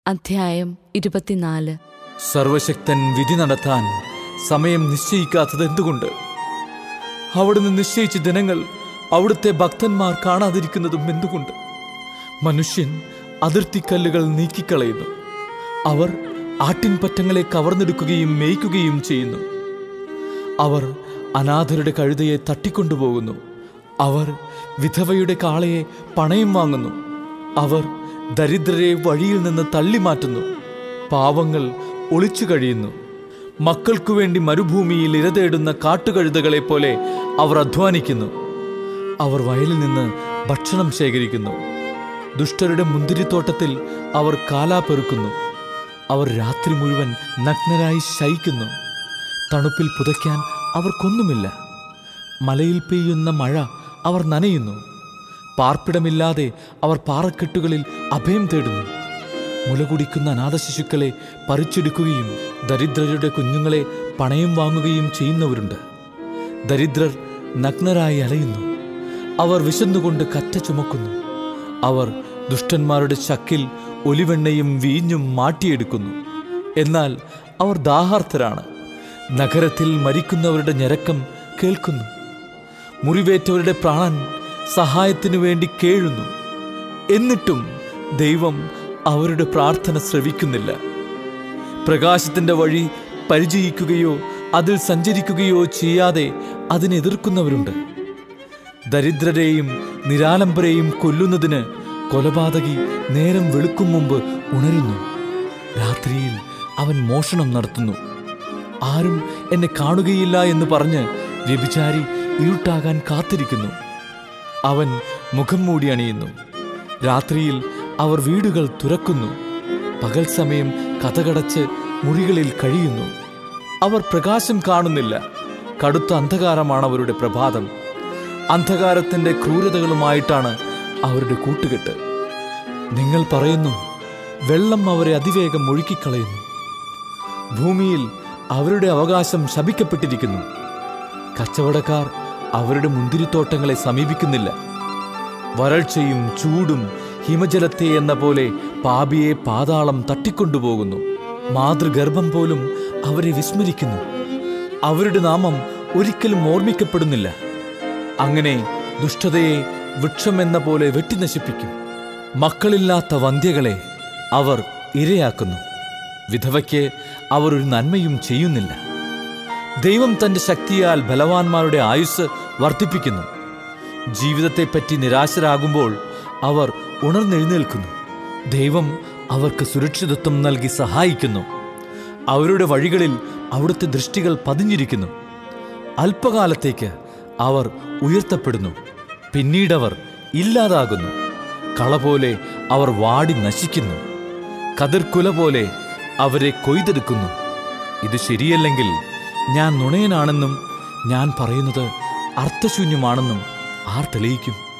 അധ്യായം ഇരുപത്തിനാല് സർവശക്തൻ വിധി നടത്താൻ സമയം നിശ്ചയിക്കാത്തത് എന്തുകൊണ്ട് അവിടുന്ന് നിശ്ചയിച്ച ദിനങ്ങൾ അവിടുത്തെ ഭക്തന്മാർ കാണാതിരിക്കുന്നതും എന്തുകൊണ്ട് മനുഷ്യൻ അതിർത്തിക്കല്ലുകൾ നീക്കിക്കളയുന്നു അവർ ആട്ടിൻപറ്റങ്ങളെ കവർന്നെടുക്കുകയും മേയ്ക്കുകയും ചെയ്യുന്നു അവർ അനാഥരുടെ കഴുതയെ തട്ടിക്കൊണ്ടുപോകുന്നു അവർ വിധവയുടെ കാളയെ പണയം വാങ്ങുന്നു അവർ ദരിദ്രരെ വഴിയിൽ നിന്ന് തള്ളിമാറ്റുന്നു പാവങ്ങൾ ഒളിച്ചു കഴിയുന്നു മക്കൾക്കു വേണ്ടി മരുഭൂമിയിൽ ഇരതേടുന്ന കാട്ടുകഴുതകളെ പോലെ അവർ അധ്വാനിക്കുന്നു അവർ വയലിൽ നിന്ന് ഭക്ഷണം ശേഖരിക്കുന്നു ദുഷ്ടരുടെ മുന്തിരിത്തോട്ടത്തിൽ അവർ കാലാ പെറുക്കുന്നു അവർ രാത്രി മുഴുവൻ നഗ്നരായി ശയിക്കുന്നു തണുപ്പിൽ പുതയ്ക്കാൻ അവർക്കൊന്നുമില്ല മലയിൽ പെയ്യുന്ന മഴ അവർ നനയുന്നു പാർപ്പിടമില്ലാതെ അവർ പാറക്കെട്ടുകളിൽ അഭയം തേടുന്നു മുലകുടിക്കുന്ന അനാഥശിശുക്കളെ പറിച്ചെടുക്കുകയും ദരിദ്രരുടെ കുഞ്ഞുങ്ങളെ പണയം വാങ്ങുകയും ചെയ്യുന്നവരുണ്ട് ദരിദ്രർ നഗ്നരായി അലയുന്നു അവർ വിശന്നുകൊണ്ട് കറ്റ ചുമക്കുന്നു അവർ ദുഷ്ടന്മാരുടെ ചക്കിൽ ഒലിവെണ്ണയും വീഞ്ഞും മാറ്റിയെടുക്കുന്നു എന്നാൽ അവർ ദാഹാർത്ഥരാണ് നഗരത്തിൽ മരിക്കുന്നവരുടെ ഞരക്കം കേൾക്കുന്നു മുറിവേറ്റവരുടെ പ്രാണൻ സഹായത്തിനു വേണ്ടി കേഴുന്നു എന്നിട്ടും ദൈവം അവരുടെ പ്രാർത്ഥന ശ്രവിക്കുന്നില്ല പ്രകാശത്തിന്റെ വഴി പരിചയിക്കുകയോ അതിൽ സഞ്ചരിക്കുകയോ ചെയ്യാതെ അതിനെതിർക്കുന്നവരുണ്ട് ദരിദ്രരെയും നിരാലംബരെയും കൊല്ലുന്നതിന് കൊലപാതകി നേരം വെളുക്കും മുമ്പ് ഉണരുന്നു രാത്രിയിൽ അവൻ മോഷണം നടത്തുന്നു ആരും എന്നെ കാണുകയില്ല എന്ന് പറഞ്ഞ് വ്യഭിചാരി ഇരുട്ടാകാൻ കാത്തിരിക്കുന്നു അവൻ മുഖം മൂടി അണിയുന്നു രാത്രിയിൽ അവർ വീടുകൾ തുറക്കുന്നു പകൽ സമയം കഥകടച്ച് മുറികളിൽ കഴിയുന്നു അവർ പ്രകാശം കാണുന്നില്ല കടുത്ത അന്ധകാരമാണ് അവരുടെ പ്രഭാതം അന്ധകാരത്തിന്റെ ക്രൂരതകളുമായിട്ടാണ് അവരുടെ കൂട്ടുകെട്ട് നിങ്ങൾ പറയുന്നു വെള്ളം അവരെ അതിവേഗം ഒഴുക്കിക്കളയുന്നു ഭൂമിയിൽ അവരുടെ അവകാശം ശപിക്കപ്പെട്ടിരിക്കുന്നു കച്ചവടക്കാർ അവരുടെ മുന്തിരിത്തോട്ടങ്ങളെ സമീപിക്കുന്നില്ല വരൾച്ചയും ചൂടും ഹിമജലത്തെ എന്ന പോലെ പാപിയെ പാതാളം തട്ടിക്കൊണ്ടുപോകുന്നു മാതൃഗർഭം പോലും അവരെ വിസ്മരിക്കുന്നു അവരുടെ നാമം ഒരിക്കലും ഓർമ്മിക്കപ്പെടുന്നില്ല അങ്ങനെ ദുഷ്ടതയെ വൃക്ഷമെന്ന പോലെ വെട്ടിനശിപ്പിക്കും മക്കളില്ലാത്ത വന്ധ്യകളെ അവർ ഇരയാക്കുന്നു വിധവയ്ക്ക് അവർ ഒരു നന്മയും ചെയ്യുന്നില്ല ദൈവം തന്റെ ശക്തിയാൽ ബലവാന്മാരുടെ ആയുസ് വർദ്ധിപ്പിക്കുന്നു ജീവിതത്തെപ്പറ്റി നിരാശരാകുമ്പോൾ അവർ ഉണർന്നെഴുന്നേൽക്കുന്നു ദൈവം അവർക്ക് സുരക്ഷിതത്വം നൽകി സഹായിക്കുന്നു അവരുടെ വഴികളിൽ അവിടുത്തെ ദൃഷ്ടികൾ പതിഞ്ഞിരിക്കുന്നു അല്പകാലത്തേക്ക് അവർ ഉയർത്തപ്പെടുന്നു പിന്നീടവർ ഇല്ലാതാകുന്നു കള പോലെ അവർ വാടി നശിക്കുന്നു കതിർക്കുല പോലെ അവരെ കൊയ്തെടുക്കുന്നു ഇത് ശരിയല്ലെങ്കിൽ ഞാൻ നുണയനാണെന്നും ഞാൻ പറയുന്നത് അർത്ഥശൂന്യമാണെന്നും ആർ തെളിയിക്കും